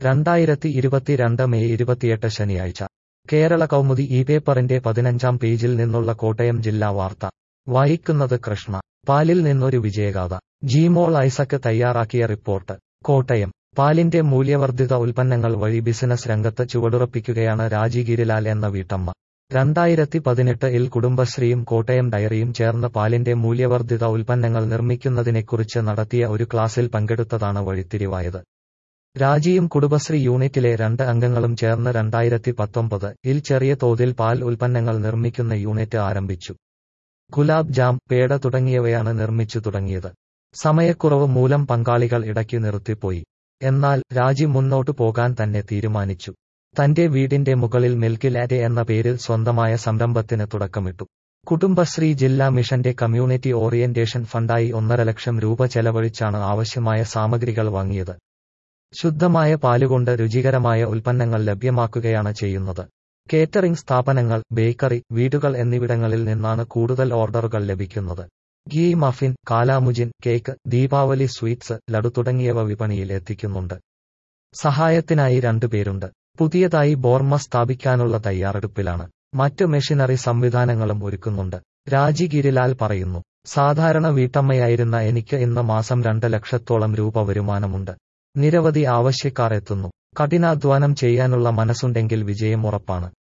രണ്ടായിരത്തി ഇരുപത്തിരണ്ട് മെയ് ഇരുപത്തിയെട്ട് ശനിയാഴ്ച കേരള കൗമുദി ഈ പേപ്പറിന്റെ പതിനഞ്ചാം പേജിൽ നിന്നുള്ള കോട്ടയം ജില്ലാ വാർത്ത വായിക്കുന്നത് കൃഷ്ണ പാലിൽ നിന്നൊരു വിജയഗാഥ ജിമോൾ ഐസക്ക് തയ്യാറാക്കിയ റിപ്പോർട്ട് കോട്ടയം പാലിന്റെ മൂല്യവർദ്ധിത ഉൽപ്പന്നങ്ങൾ വഴി ബിസിനസ് രംഗത്ത് ചുവടുറപ്പിക്കുകയാണ് രാജി ഗിരിലാൽ എന്ന വീട്ടമ്മ രണ്ടായിരത്തി പതിനെട്ട് ഇൽ കുടുംബശ്രീയും കോട്ടയം ഡയറിയും ചേർന്ന് പാലിന്റെ മൂല്യവർദ്ധിത ഉൽപ്പന്നങ്ങൾ നിർമ്മിക്കുന്നതിനെക്കുറിച്ച് നടത്തിയ ഒരു ക്ലാസ്സിൽ പങ്കെടുത്തതാണ് വഴിത്തിരിവായത് രാജിയും കുടുംബശ്രീ യൂണിറ്റിലെ രണ്ട് അംഗങ്ങളും ചേർന്ന് രണ്ടായിരത്തി പത്തൊമ്പത് ഇൽ ചെറിയ തോതിൽ പാൽ ഉൽപ്പന്നങ്ങൾ നിർമ്മിക്കുന്ന യൂണിറ്റ് ആരംഭിച്ചു ഗുലാബ് ജാം പേട തുടങ്ങിയവയാണ് നിർമ്മിച്ചു തുടങ്ങിയത് സമയക്കുറവ് മൂലം പങ്കാളികൾ ഇടയ്ക്ക് നിർത്തിപ്പോയി എന്നാൽ രാജി മുന്നോട്ടു പോകാൻ തന്നെ തീരുമാനിച്ചു തന്റെ വീടിന്റെ മുകളിൽ മിൽക്ക് ലാറ്റ് എന്ന പേരിൽ സ്വന്തമായ സംരംഭത്തിന് തുടക്കമിട്ടു കുടുംബശ്രീ ജില്ലാ മിഷന്റെ കമ്മ്യൂണിറ്റി ഓറിയന്റേഷൻ ഫണ്ടായി ഒന്നര ലക്ഷം രൂപ ചെലവഴിച്ചാണ് ആവശ്യമായ സാമഗ്രികൾ വാങ്ങിയത് ശുദ്ധമായ പാലുകൊണ്ട് രുചികരമായ ഉൽപ്പന്നങ്ങൾ ലഭ്യമാക്കുകയാണ് ചെയ്യുന്നത് കേറ്ററിംഗ് സ്ഥാപനങ്ങൾ ബേക്കറി വീടുകൾ എന്നിവിടങ്ങളിൽ നിന്നാണ് കൂടുതൽ ഓർഡറുകൾ ലഭിക്കുന്നത് ഗീ മഫിൻ കാലാമുജിൻ കേക്ക് ദീപാവലി സ്വീറ്റ്സ് ലഡു തുടങ്ങിയവ വിപണിയിൽ എത്തിക്കുന്നുണ്ട് സഹായത്തിനായി രണ്ടുപേരുണ്ട് പുതിയതായി ബോർമ സ്ഥാപിക്കാനുള്ള തയ്യാറെടുപ്പിലാണ് മറ്റു മെഷീനറി സംവിധാനങ്ങളും ഒരുക്കുന്നുണ്ട് രാജി ഗിരിലാൽ പറയുന്നു സാധാരണ വീട്ടമ്മയായിരുന്ന എനിക്ക് ഇന്ന് മാസം രണ്ട് ലക്ഷത്തോളം രൂപ വരുമാനമുണ്ട് നിരവധി ആവശ്യക്കാർ എത്തുന്നു കഠിനാധ്വാനം ചെയ്യാനുള്ള മനസ്സുണ്ടെങ്കിൽ വിജയം ഉറപ്പാണ്